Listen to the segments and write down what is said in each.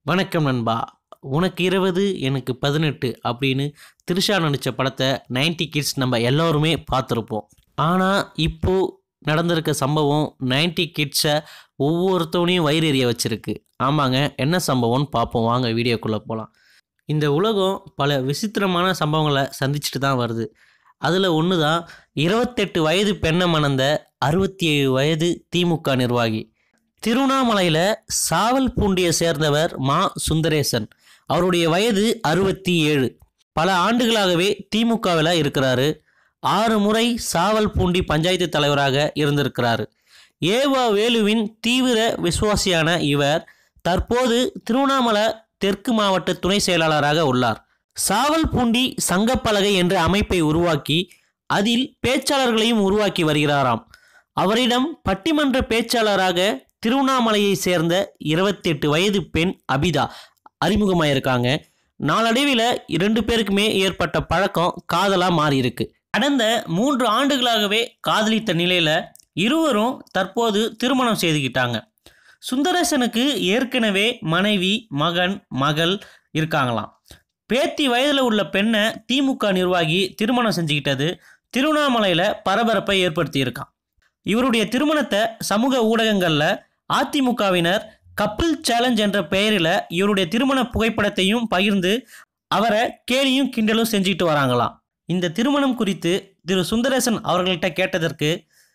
வணக்கம் நண்பா உனக்கு இருபது எனக்கு பதினெட்டு அப்படின்னு த்ரிஷா நடித்த படத்தை 90 கிட்ஸ் நம்ம எல்லோருமே பார்த்துருப்போம் ஆனால் இப்போ நடந்திருக்க சம்பவம் 90 கிட்ஸை ஒவ்வொருத்தவனையும் வயிறு எறிய வச்சிருக்கு ஆமாங்க என்ன சம்பவம்னு பார்ப்போம் வாங்க வீடியோக்குள்ளே போகலாம் இந்த உலகம் பல விசித்திரமான சம்பவங்களை சந்திச்சுட்டு தான் வருது அதில் ஒன்று தான் இருபத்தெட்டு வயது பெண்ணை மணந்த அறுபத்தி ஏழு வயது திமுக நிர்வாகி திருவண்ணாமலையில் சாவல் பூண்டியை சேர்ந்தவர் மா சுந்தரேசன் அவருடைய வயது அறுபத்தி ஏழு பல ஆண்டுகளாகவே திமுகவில் இருக்கிறாரு ஆறு முறை சாவல் பூண்டி பஞ்சாயத்து தலைவராக இருந்திருக்கிறாரு ஏவா வேலுவின் தீவிர விசுவாசியான இவர் தற்போது திருவண்ணாமலை தெற்கு மாவட்ட துணை செயலாளராக உள்ளார் சாவல் பூண்டி சங்கப்பலகை என்ற அமைப்பை உருவாக்கி அதில் பேச்சாளர்களையும் உருவாக்கி வருகிறாராம் அவரிடம் பட்டிமன்ற பேச்சாளராக திருவண்ணாமலையை சேர்ந்த இருபத்தெட்டு வயது பெண் அபிதா அறிமுகமாயிருக்காங்க நாளடைவில் இரண்டு பேருக்குமே ஏற்பட்ட பழக்கம் காதலாக மாறியிருக்கு கடந்த மூன்று ஆண்டுகளாகவே காதலித்த நிலையில் இருவரும் தற்போது திருமணம் செய்துக்கிட்டாங்க சுந்தரேசனுக்கு ஏற்கனவே மனைவி மகன் மகள் இருக்காங்களாம் பேத்தி வயதில் உள்ள பெண்ணை திமுக நிர்வாகி திருமணம் செஞ்சுக்கிட்டது திருவண்ணாமலையில் பரபரப்பை ஏற்படுத்தியிருக்கான் இவருடைய திருமணத்தை சமூக ஊடகங்களில் அதிமுகவினர் கப்பிள் சேலஞ்ச் என்ற பெயரில் இவருடைய திருமண புகைப்படத்தையும் பகிர்ந்து அவரை கேலியும் கிண்டலும் செஞ்சுக்கிட்டு வராங்களாம் இந்த திருமணம் குறித்து திரு சுந்தரேசன் அவர்கள்ட்ட கேட்டதற்கு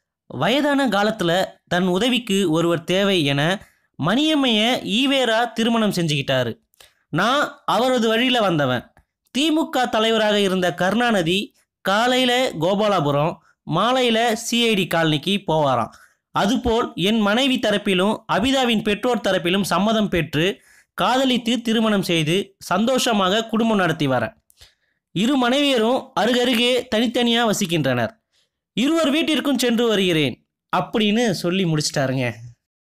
வயதான காலத்தில் தன் உதவிக்கு ஒருவர் தேவை என மணியம்மையை ஈவேரா திருமணம் செஞ்சுக்கிட்டாரு நான் அவரது வழியில் வந்தவன் திமுக தலைவராக இருந்த கருணாநிதி காலையில் கோபாலாபுரம் மாலையில் சிஐடி காலனிக்கு போவாராம் அதுபோல் என் மனைவி தரப்பிலும் அபிதாவின் பெற்றோர் தரப்பிலும் சம்மதம் பெற்று காதலித்து திருமணம் செய்து சந்தோஷமாக குடும்பம் நடத்தி வரேன் இரு மனைவியரும் அருகருகே தனித்தனியாக வசிக்கின்றனர் இருவர் வீட்டிற்கும் சென்று வருகிறேன் அப்படின்னு சொல்லி முடிச்சிட்டாருங்க